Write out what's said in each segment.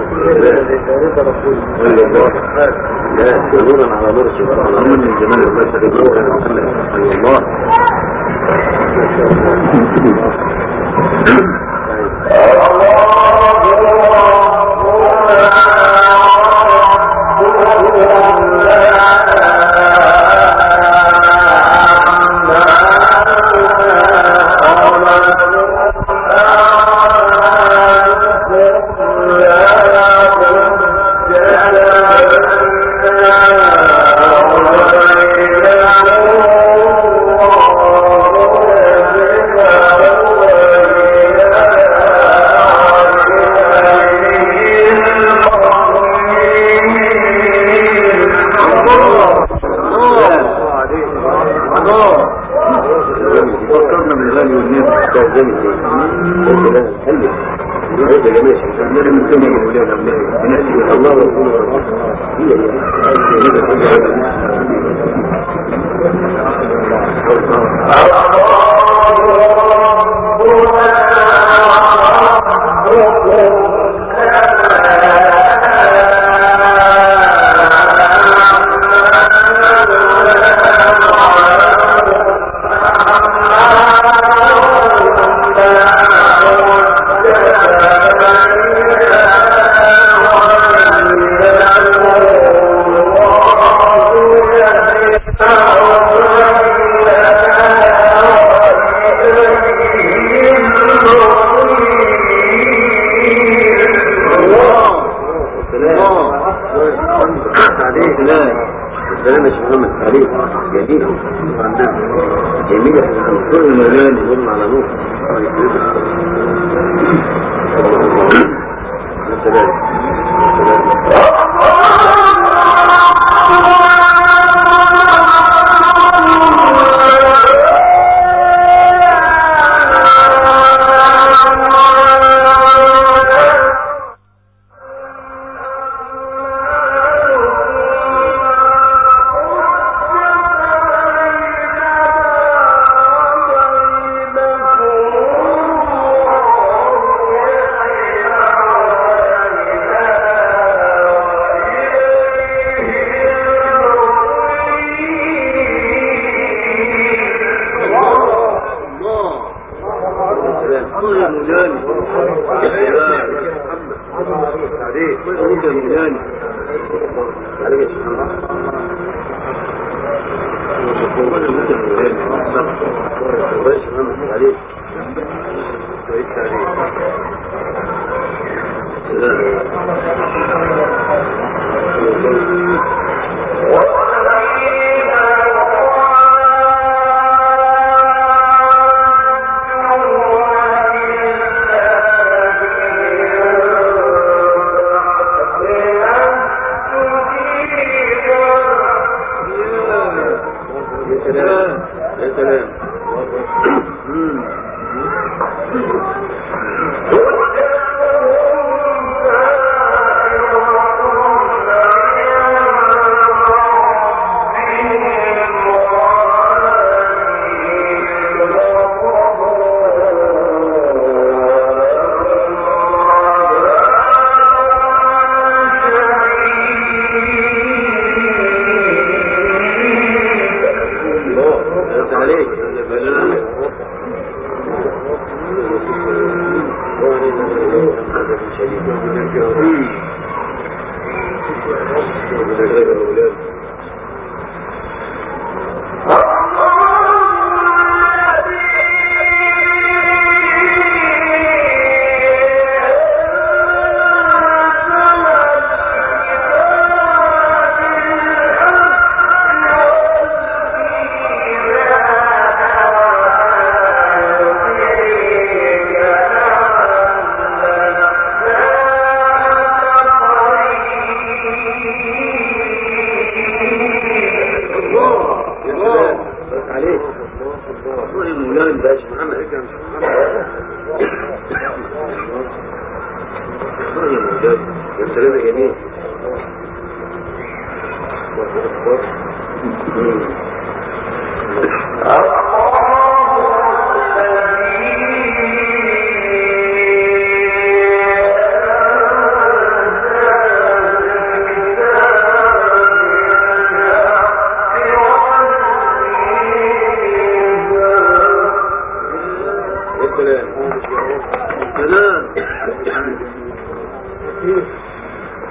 لا نورا على نور سبحان الله من الجمال والبشر نورا الله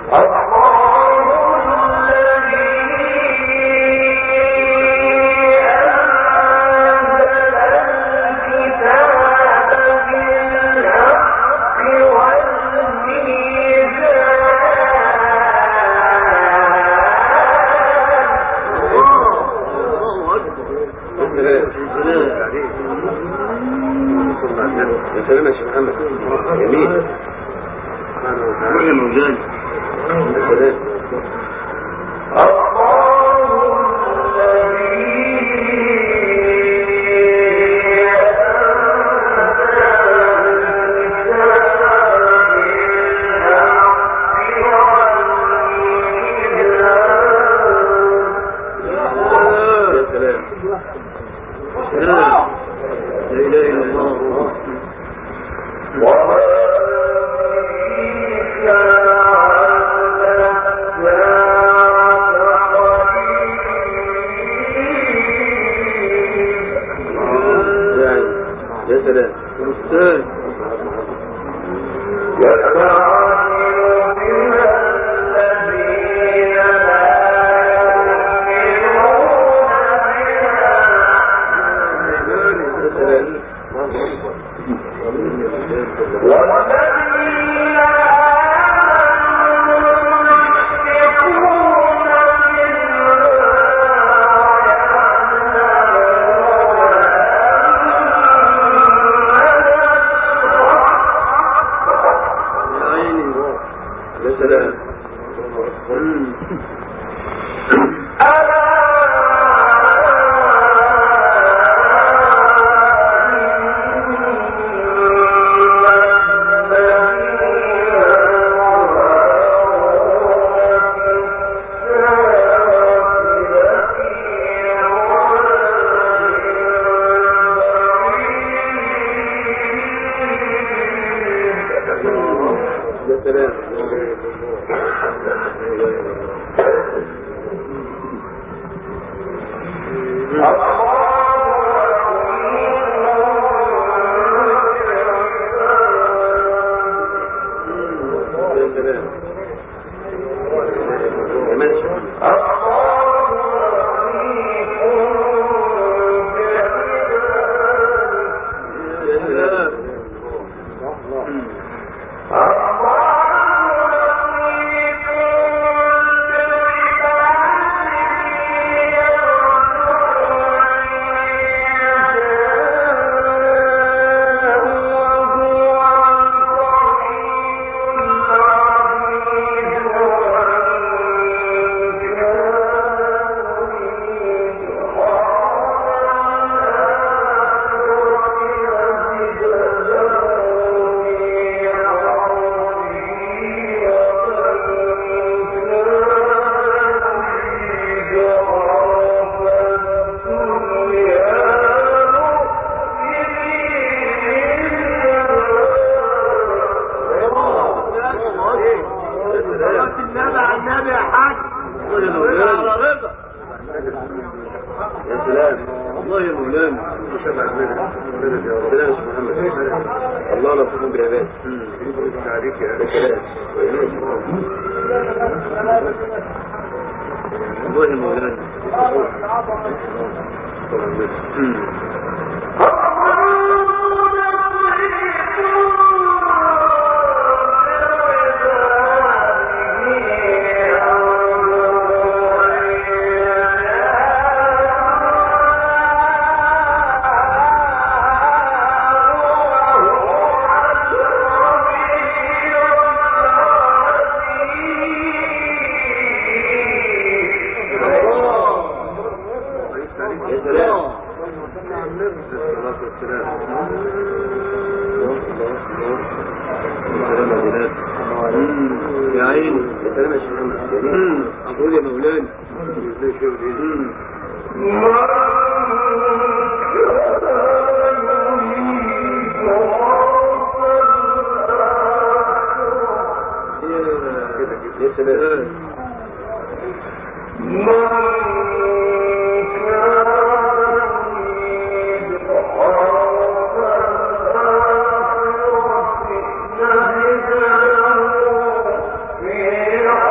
Yeah.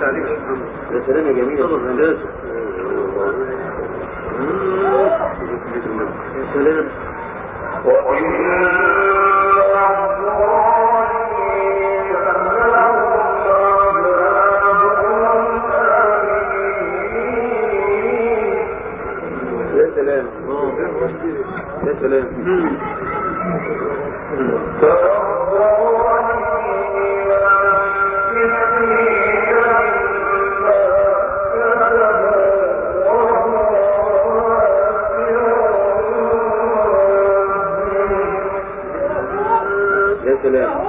يا سلام يا جميل يا سلام يا سلام يا سلام يا سلام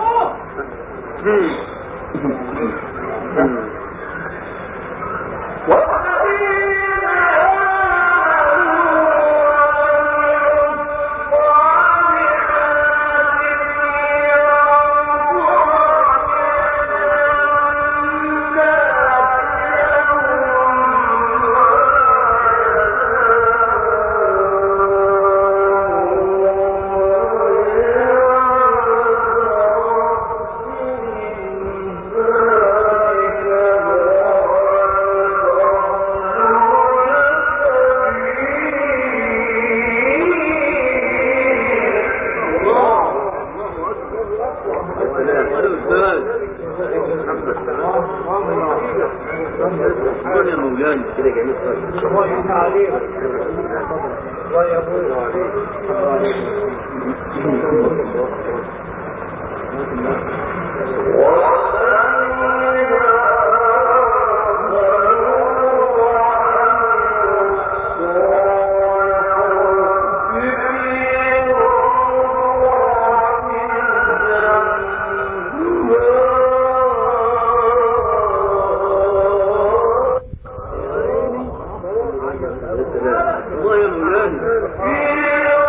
يا مولانا كده جميل الله يا مولانا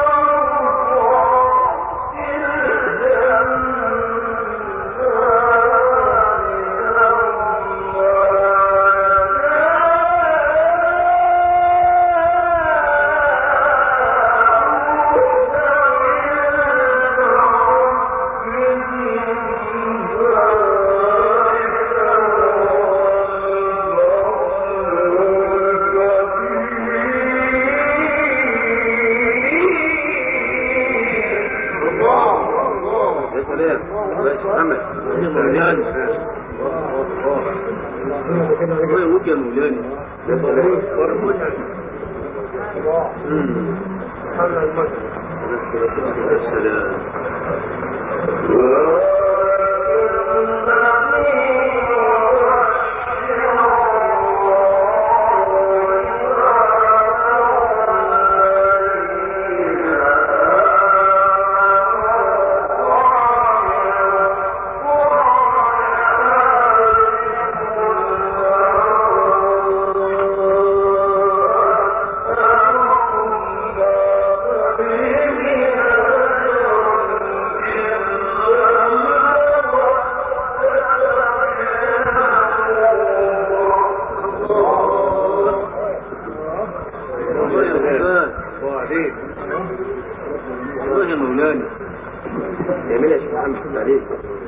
يا سلام باشا محمد يا مولانا الله يموت يا مولانا يا سلام مم. يا سلام الله يا مولانا الله يا مولانا جميل يا شيخ محمد عليك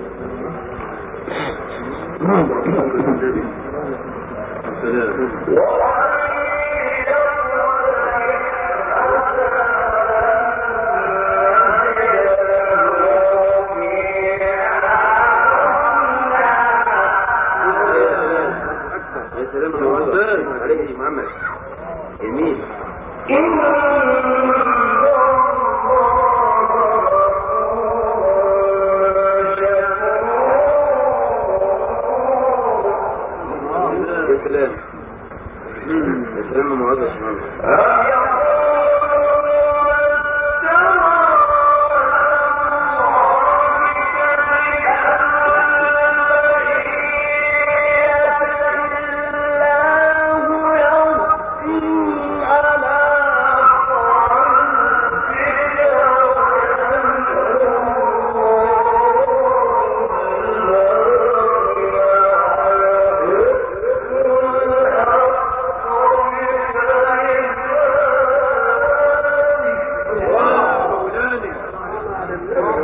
سلام يا سلام يا مولانا عليك يا شيخ محمد جميل يا سلام يا سلام يا مولانا يا شيخ محمد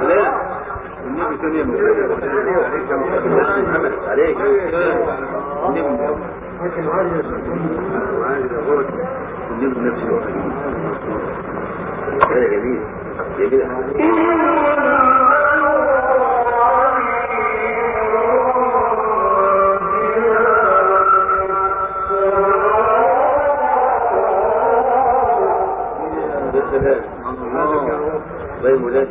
النبي ثانية مولانا محمد عليك لكن عايز عايز هو تجيب نفس الوقت هذا جميل جميل يا سلام الله طيب مولانا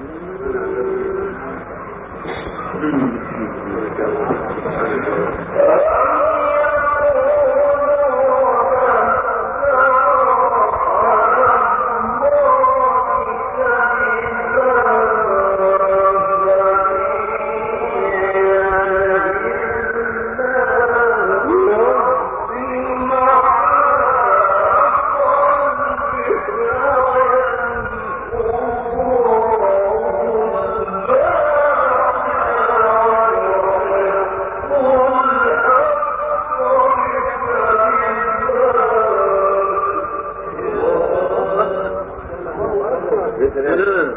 يا سلام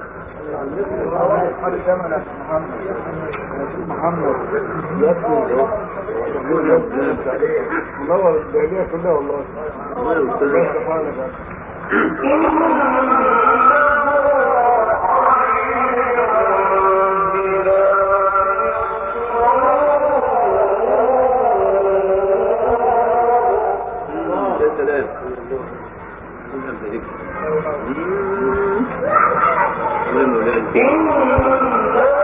محمد منور الدنيا كلها والله الله يا الله أستاذ. سبحانه يا سلام يا مولانا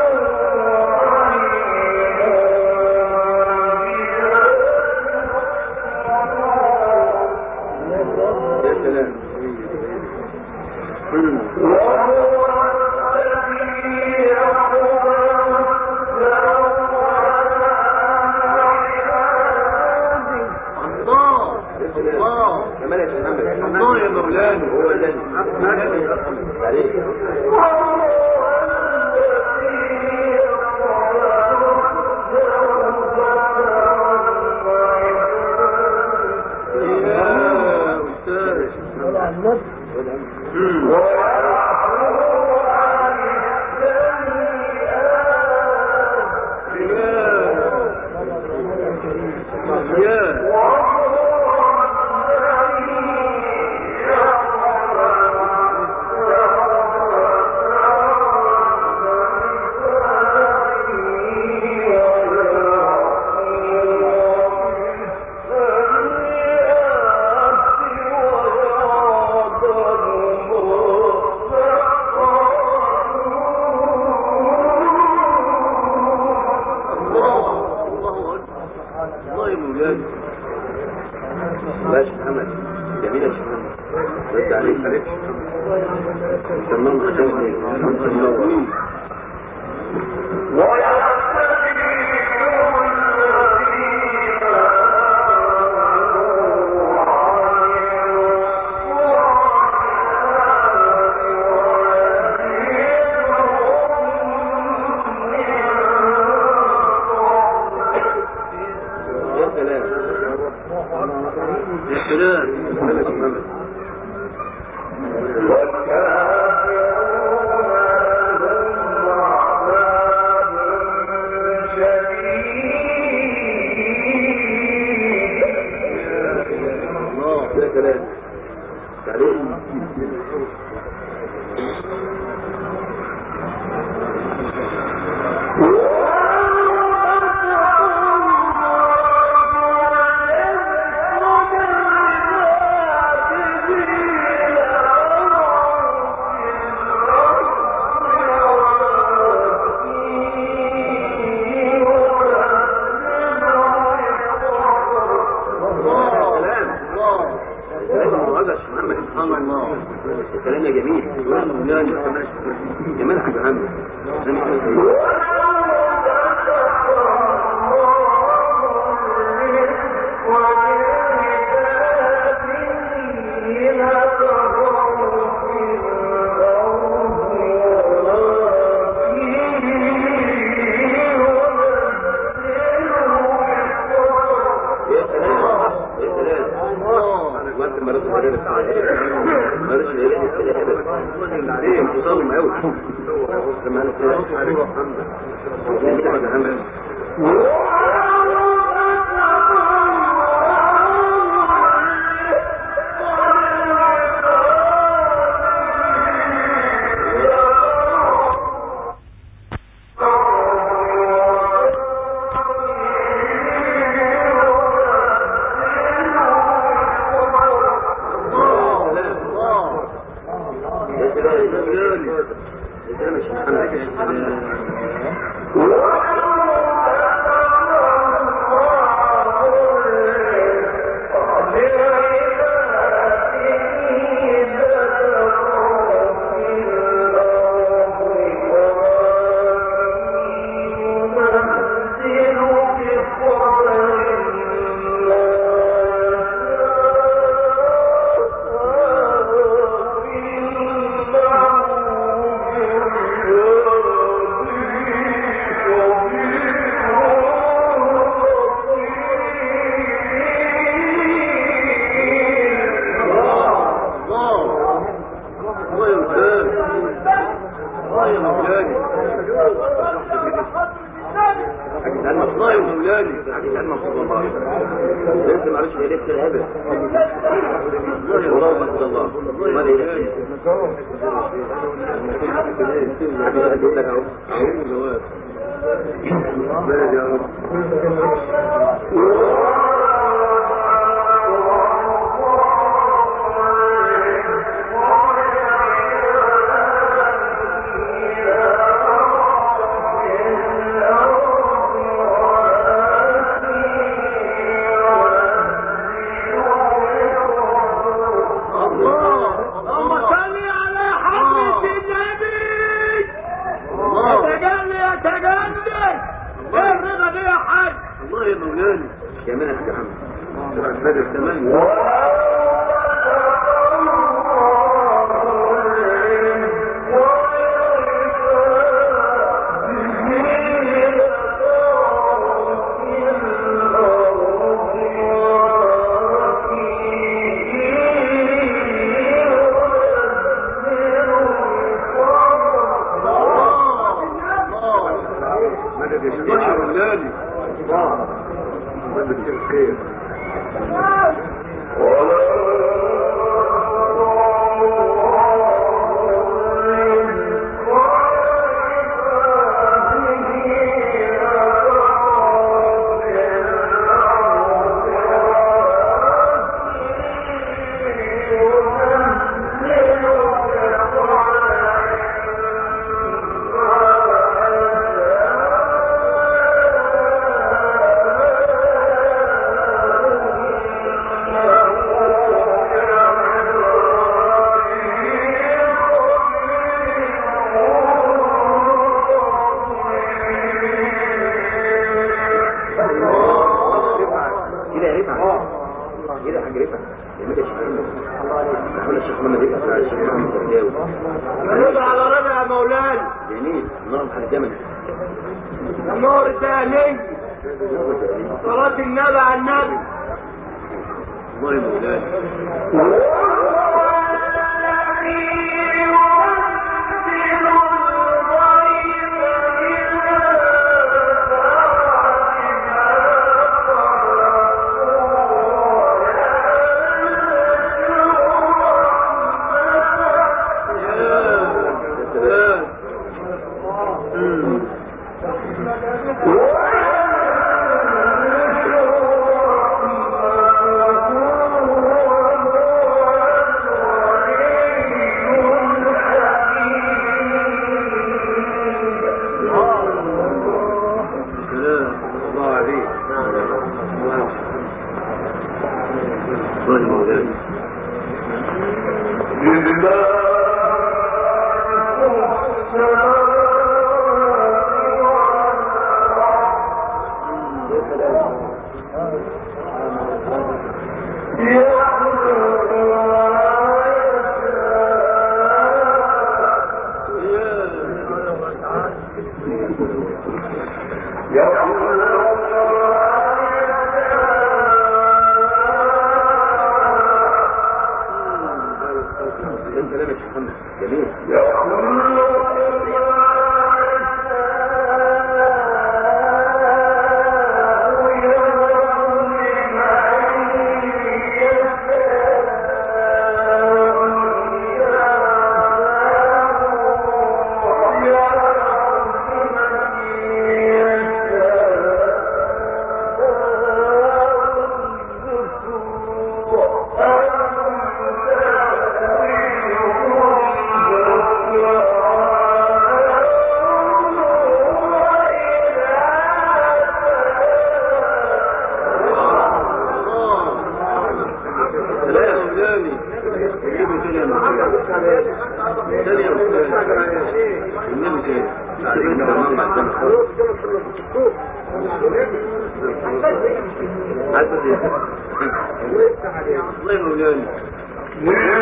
يا سلام الله الله كمان يا محمد الله يا مولانا هو الذي عليك يا أستاذ يا الله الله أكبر الله يا مولانا ماشي محمد جميل يا شيخ محمد رد عليك عليك انت منور انت منور يا سلام يا سلام محمد محمد الله يا سلام تعليم الله سلام الله سلام هذا شيخ محمد سبحان الله كلام جميل يا مولانا جمال حاج محمد يا سلام يا سلام ما انت مرات مرات مرات ليه مصمم قوي لما انا كده جميل يا محمد والله يا مولانا حديث عن منصور الله عليه وسلم انت ما عرفتش ليه كده هبل والله ما الله ما ليه حديث يقول لك اهو اهو جواب بلد يا رب اللهم صل على حضرة النبي يتجلي يتجلي ايه الرضا دي يا حاج الله يا مولانا جمالك يا محمد تبع البدر تمام مدد يا شيخ مولانا مدد يا خير كده يا رفعت كده يا حاج رفعت جميل يا شيخ محمد ولا الشيخ محمد رفعت على الشيخ محمد الزرقاوي رضا على رضا يا مولانا جميل نار حاج جمل النور الثاني صلاة النبي على النبي الله يا مولانا يا سلام سلام الله عليك الله الله يا مولانا يا سلام يا شيخ محمد جميل سلام يا مولانا جيبوا تاني يا مولانا تاني يا مولانا النبي تاني سيدنا محمد عبد الخالق عدد يا الله يا مولانا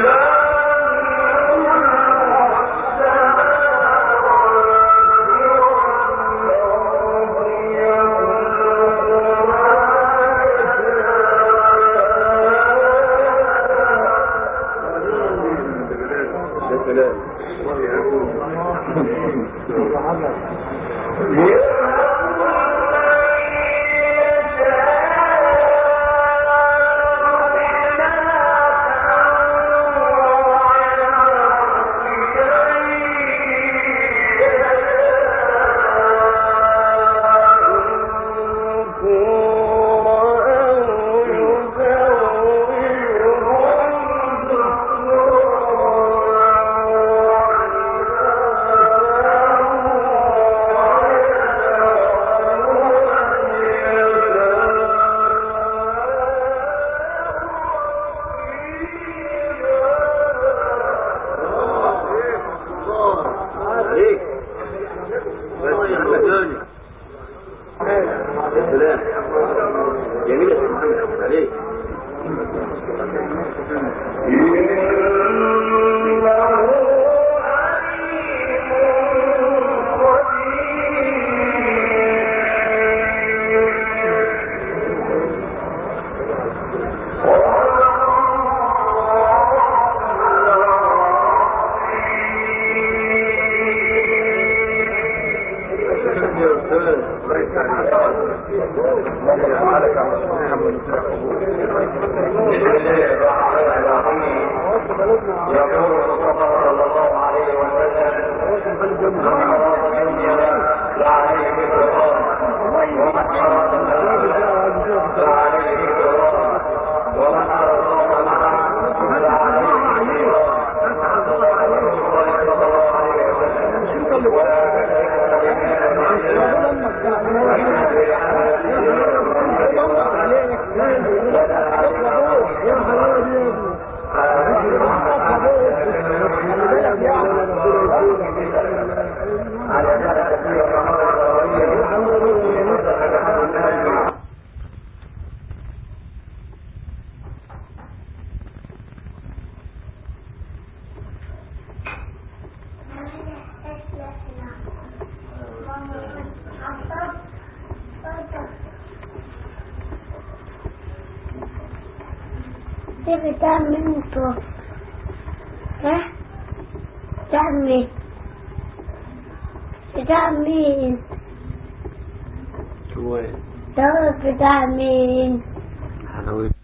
يا سلام جميل يا محمد عليك Deve dar muito. É? Dá-me. Dá-me. شوية Dá-me. حلويت